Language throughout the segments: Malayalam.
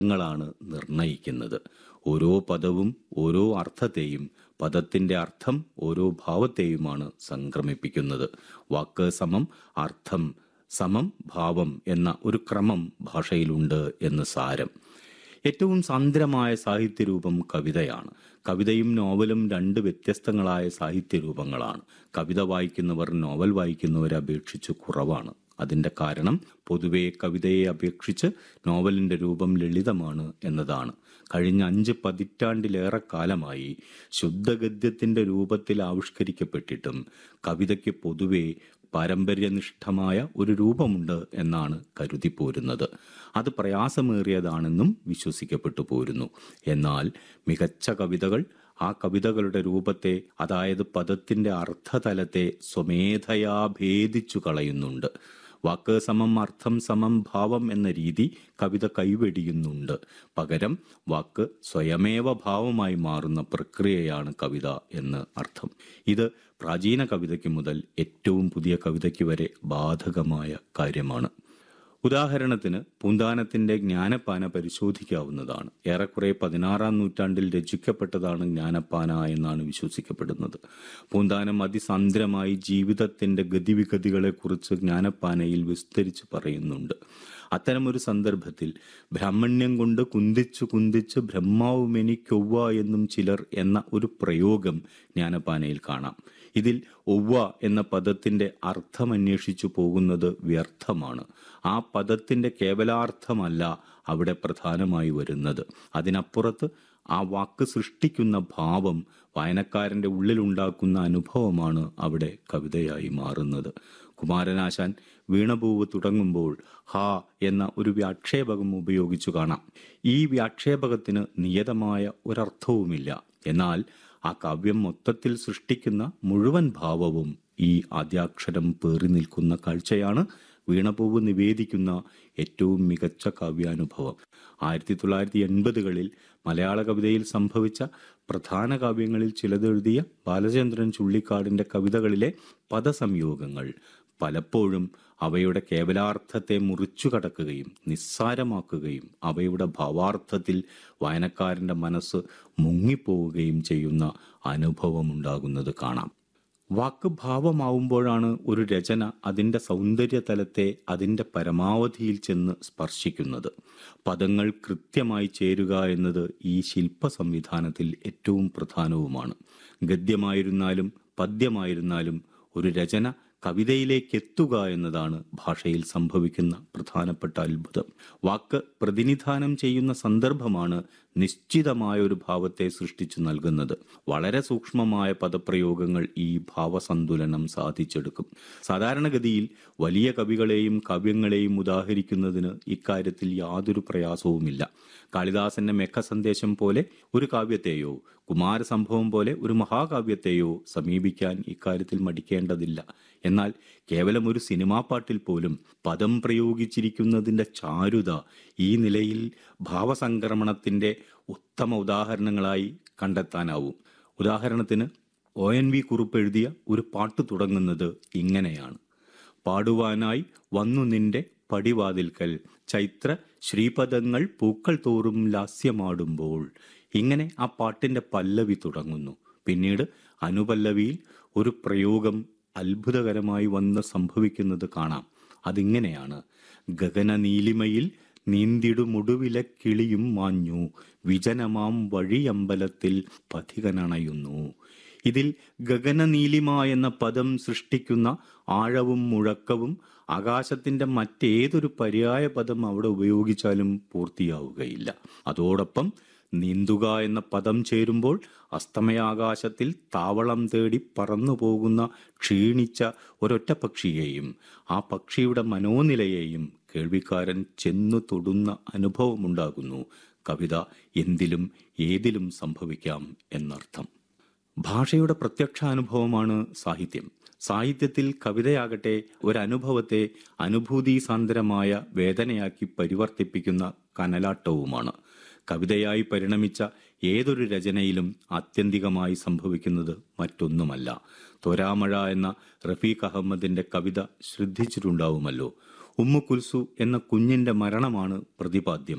ങ്ങളാണ് നിർണയിക്കുന്നത് ഓരോ പദവും ഓരോ അർത്ഥത്തെയും പദത്തിന്റെ അർത്ഥം ഓരോ ഭാവത്തെയുമാണ് സംക്രമിപ്പിക്കുന്നത് വാക്ക് സമം അർത്ഥം സമം ഭാവം എന്ന ഒരു ക്രമം ഭാഷയിലുണ്ട് എന്ന് സാരം ഏറ്റവും സാന്ദ്രമായ സാഹിത്യരൂപം കവിതയാണ് കവിതയും നോവലും രണ്ട് വ്യത്യസ്തങ്ങളായ സാഹിത്യരൂപങ്ങളാണ് കവിത വായിക്കുന്നവർ നോവൽ വായിക്കുന്നവരെ അപേക്ഷിച്ച് കുറവാണ് അതിന്റെ കാരണം പൊതുവെ കവിതയെ അപേക്ഷിച്ച് നോവലിന്റെ രൂപം ലളിതമാണ് എന്നതാണ് കഴിഞ്ഞ അഞ്ച് പതിറ്റാണ്ടിലേറെ കാലമായി ശുദ്ധഗദ്യത്തിന്റെ രൂപത്തിൽ ആവിഷ്കരിക്കപ്പെട്ടിട്ടും കവിതയ്ക്ക് പൊതുവെ പാരമ്പര്യനിഷ്ഠമായ ഒരു രൂപമുണ്ട് എന്നാണ് കരുതിപ്പോരുന്നത് അത് പ്രയാസമേറിയതാണെന്നും വിശ്വസിക്കപ്പെട്ടു പോരുന്നു എന്നാൽ മികച്ച കവിതകൾ ആ കവിതകളുടെ രൂപത്തെ അതായത് പദത്തിന്റെ അർത്ഥതലത്തെ സ്വമേധയാ ഭേദിച്ചു കളയുന്നുണ്ട് വാക്ക് സമം അർത്ഥം സമം ഭാവം എന്ന രീതി കവിത കൈവെടിയുന്നുണ്ട് പകരം വാക്ക് സ്വയമേവ ഭാവമായി മാറുന്ന പ്രക്രിയയാണ് കവിത എന്ന് അർത്ഥം ഇത് പ്രാചീന കവിതയ്ക്ക് മുതൽ ഏറ്റവും പുതിയ കവിതയ്ക്ക് വരെ ബാധകമായ കാര്യമാണ് ഉദാഹരണത്തിന് പൂന്താനത്തിന്റെ ജ്ഞാനപ്പാന പരിശോധിക്കാവുന്നതാണ് ഏറെക്കുറെ പതിനാറാം നൂറ്റാണ്ടിൽ രചിക്കപ്പെട്ടതാണ് ജ്ഞാനപ്പാന എന്നാണ് വിശ്വസിക്കപ്പെടുന്നത് പൂന്താനം അതിസാന്ദ്രമായി ജീവിതത്തിന്റെ ഗതിവിഗതികളെക്കുറിച്ച് ജ്ഞാനപ്പാനയിൽ വിസ്തരിച്ച് പറയുന്നുണ്ട് അത്തരമൊരു സന്ദർഭത്തിൽ ബ്രാഹ്മണ്യം കൊണ്ട് കുന്തിച്ചു കുന്തിച്ച് ബ്രഹ്മാവുമെനിക്കൊവ്വ എന്നും ചിലർ എന്ന ഒരു പ്രയോഗം ജ്ഞാനപ്പാനയിൽ കാണാം ഇതിൽ ഒവ്വ എന്ന പദത്തിന്റെ അർത്ഥം അന്വേഷിച്ചു പോകുന്നത് വ്യർത്ഥമാണ് ആ പദത്തിന്റെ കേവലാർത്ഥമല്ല അവിടെ പ്രധാനമായി വരുന്നത് അതിനപ്പുറത്ത് ആ വാക്ക് സൃഷ്ടിക്കുന്ന ഭാവം വായനക്കാരന്റെ ഉള്ളിലുണ്ടാക്കുന്ന അനുഭവമാണ് അവിടെ കവിതയായി മാറുന്നത് കുമാരനാശാൻ വീണപൂവ് തുടങ്ങുമ്പോൾ ഹാ എന്ന ഒരു വ്യാക്ഷേപകം ഉപയോഗിച്ചു കാണാം ഈ വ്യാക്ഷേപകത്തിന് നിയതമായ ഒരർത്ഥവുമില്ല എന്നാൽ ആ കാവ്യം മൊത്തത്തിൽ സൃഷ്ടിക്കുന്ന മുഴുവൻ ഭാവവും ഈ ആദ്യാക്ഷരം പേറി നിൽക്കുന്ന കാഴ്ചയാണ് വീണപൂവ് നിവേദിക്കുന്ന ഏറ്റവും മികച്ച കാവ്യാനുഭവം ആയിരത്തി തൊള്ളായിരത്തി എൺപതുകളിൽ മലയാള കവിതയിൽ സംഭവിച്ച പ്രധാന കാവ്യങ്ങളിൽ ചിലതെഴുതിയ ബാലചന്ദ്രൻ ചുള്ളിക്കാടിന്റെ കവിതകളിലെ പദസംയോഗങ്ങൾ പലപ്പോഴും അവയുടെ കേവലാർത്ഥത്തെ മുറിച്ചു കടക്കുകയും നിസ്സാരമാക്കുകയും അവയുടെ ഭാവാർത്ഥത്തിൽ വായനക്കാരന്റെ മനസ്സ് മുങ്ങിപ്പോവുകയും ചെയ്യുന്ന അനുഭവമുണ്ടാകുന്നത് കാണാം വാക്ക് ഭാവമാവുമ്പോഴാണ് ഒരു രചന അതിൻ്റെ സൗന്ദര്യതലത്തെ അതിൻ്റെ പരമാവധിയിൽ ചെന്ന് സ്പർശിക്കുന്നത് പദങ്ങൾ കൃത്യമായി ചേരുക എന്നത് ഈ ശില്പ സംവിധാനത്തിൽ ഏറ്റവും പ്രധാനവുമാണ് ഗദ്യമായിരുന്നാലും പദ്യമായിരുന്നാലും ഒരു രചന കവിതയിലേക്ക് എത്തുക എന്നതാണ് ഭാഷയിൽ സംഭവിക്കുന്ന പ്രധാനപ്പെട്ട അത്ഭുതം വാക്ക് പ്രതിനിധാനം ചെയ്യുന്ന സന്ദർഭമാണ് നിശ്ചിതമായ ഒരു ഭാവത്തെ സൃഷ്ടിച്ചു നൽകുന്നത് വളരെ സൂക്ഷ്മമായ പദപ്രയോഗങ്ങൾ ഈ ഭാവസന്തുലനം സാധിച്ചെടുക്കും സാധാരണഗതിയിൽ വലിയ കവികളെയും കാവ്യങ്ങളെയും ഉദാഹരിക്കുന്നതിന് ഇക്കാര്യത്തിൽ യാതൊരു പ്രയാസവുമില്ല കാളിദാസന്റെ മെക്ക സന്ദേശം പോലെ ഒരു കാവ്യത്തെയോ കുമാരസംഭവം പോലെ ഒരു മഹാകാവ്യത്തെയോ സമീപിക്കാൻ ഇക്കാര്യത്തിൽ മടിക്കേണ്ടതില്ല എന്നാൽ കേവലം ഒരു സിനിമാ പാട്ടിൽ പോലും പദം പ്രയോഗിച്ചിരിക്കുന്നതിൻ്റെ ചാരുത ഈ നിലയിൽ ഭാവസംക്രമണത്തിൻ്റെ ഉത്തമ ഉദാഹരണങ്ങളായി കണ്ടെത്താനാവും ഉദാഹരണത്തിന് ഒ എൻ വി കുറുപ്പ് എഴുതിയ ഒരു പാട്ട് തുടങ്ങുന്നത് ഇങ്ങനെയാണ് പാടുവാനായി വന്നു നിന്റെ പടിവാതിൽക്കൽ ചൈത്ര ശ്രീപദങ്ങൾ പൂക്കൾ തോറും ലാസ്യമാടുമ്പോൾ ഇങ്ങനെ ആ പാട്ടിന്റെ പല്ലവി തുടങ്ങുന്നു പിന്നീട് അനുപല്ലവിയിൽ ഒരു പ്രയോഗം അത്ഭുതകരമായി വന്ന് സംഭവിക്കുന്നത് കാണാം അതിങ്ങനെയാണ് ഗഗന നീലിമയിൽ നീന്തിടുമുടുവിലെ കിളിയും മാഞ്ഞു വിജനമാം വഴിയമ്പലത്തിൽ പഥികനണയുന്നു ഇതിൽ ഗഗനനീലിമ എന്ന പദം സൃഷ്ടിക്കുന്ന ആഴവും മുഴക്കവും ആകാശത്തിന്റെ മറ്റേതൊരു പര്യായ പദം അവിടെ ഉപയോഗിച്ചാലും പൂർത്തിയാവുകയില്ല അതോടൊപ്പം നീന്തുക എന്ന പദം ചേരുമ്പോൾ അസ്തമയാകാശത്തിൽ താവളം തേടി പറന്നു പോകുന്ന ക്ഷീണിച്ച ഒരൊറ്റ പക്ഷിയെയും ആ പക്ഷിയുടെ മനോനിലയെയും കേൾവിക്കാരൻ ചെന്നു തൊടുന്ന അനുഭവമുണ്ടാകുന്നു കവിത എന്തിലും ഏതിലും സംഭവിക്കാം എന്നർത്ഥം ഭാഷയുടെ പ്രത്യക്ഷാനുഭവമാണ് സാഹിത്യം സാഹിത്യത്തിൽ കവിതയാകട്ടെ ഒരനുഭവത്തെ അനുഭൂതിസാന്ദ്രമായ വേദനയാക്കി പരിവർത്തിപ്പിക്കുന്ന കനലാട്ടവുമാണ് കവിതയായി പരിണമിച്ച ഏതൊരു രചനയിലും ആത്യന്തികമായി സംഭവിക്കുന്നത് മറ്റൊന്നുമല്ല തൊരാമഴ എന്ന റഫീഖ് അഹമ്മദിന്റെ കവിത ശ്രദ്ധിച്ചിട്ടുണ്ടാവുമല്ലോ ഉമ്മു കുൽസു എന്ന കുഞ്ഞിന്റെ മരണമാണ് പ്രതിപാദ്യം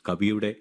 കവിയുടെ